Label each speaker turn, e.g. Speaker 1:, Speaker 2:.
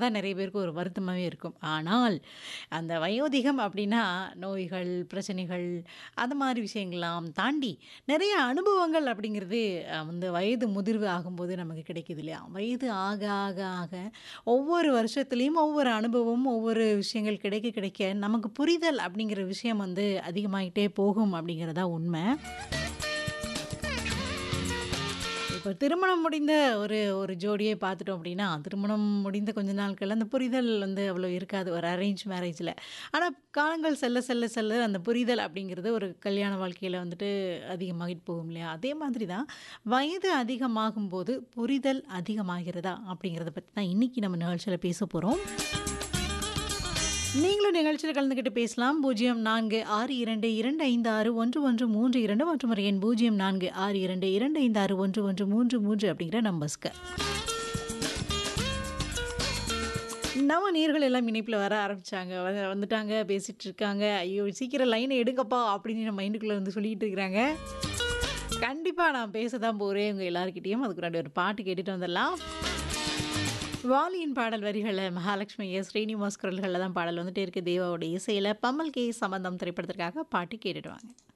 Speaker 1: அதான் நிறைய பேருக்கு ஒரு வருத்தமாவே இருக்கும். ஆனால், அந்த வயோதிகம் அப்படின்னா, நோய்கள், பிரச்சனைகள் அந்த மாரி விஷயங்கள்லாம் தாண்டி, நிறைய அனுபவங்கள் அப்படிங்கிறது அ வந்து வயது முதிர்வு ஆகும்போது நமக்கு கிடைக்குது இல்லையா? வயது ஆக ஆக ஆக ஒவ்வொரு வருஷத்துலயும் ஒவ்வொரு அனுபவம், ஒவ்வொரு விஷயங்கள் கிடைக்க கிடைக்க நமக்கு புரிதல் அப்படிங்கிற விஷயம் வந்து அதிகமாயிட்டே போகும் அப்படிங்கிறது தான் உண்மை. இப்ப திருமணம் முடிந்த ஒரு ஒரு ஜோடியே பார்த்துட்டோம் அப்படின்னா, திருமணம் முடிந்த கொஞ்ச நாட்கள்ல அந்த புரிதல் வந்து அவ்வளோ இருக்காது. ஒரு அரேஞ்ச் மேரேஜ்ல. ஆனா, காலங்கள் செல்ல செல்ல செல்ல அந்த புரிதல் அப்படிங்கிறது ஒரு கல்யாண வாழ்க்கையில வந்துட்டு அதிகமாகிட்டு போகும் இல்லையா? அதே மாதிரி தான் வயது அதிகமாகும்போது புரிதல் அதிகமாகிறதா? அப்படிங்கிறத பத்தி தான் இன்னைக்கு நம்ம நிகழ்ச்சியில பேச போறோம். நீங்களும் நிகழ்ச்சியில கலந்துக்கிட்டு பேசலாம். 0462256113 மற்றும் ஒரு எண் 0462256113 அப்படிங்கிற நம்பர்ஸ்க்கு. நம்ம நேயர்கள் எல்லாம் இணைப்புல வர ஆரம்பிச்சாங்க. வ வந்துட்டாங்க, பேசிட்டு இருக்காங்க. ஐயோ! சீக்கிரம் லைன எடுங்கப்பா அப்படின்னு நம்ம மைண்டுக்குள்ள வந்து சொல்லிட்டு இருக்கிறாங்க. கண்டிப்பா நான் பேச தான் போறேன் உங்க எல்லார்கிட்டயும். அதுக்கு முன்னாடி ஒரு பாட்டு கேட்டுட்டு வந்துடலாம். வாலியின் பாடல் வரிகள்ல மகாலட்சுமி எஸ். ஸ்ரீனிவாஸ் குரல்கள்ல தான் பாடல் வந்துட்டே இருக்கு. தேவாவோட இசையில பம்மல் கே. சம்பந்தம் திரைப்படத்திற்காக பாட்டு கேட்டுட்டு வாங்க.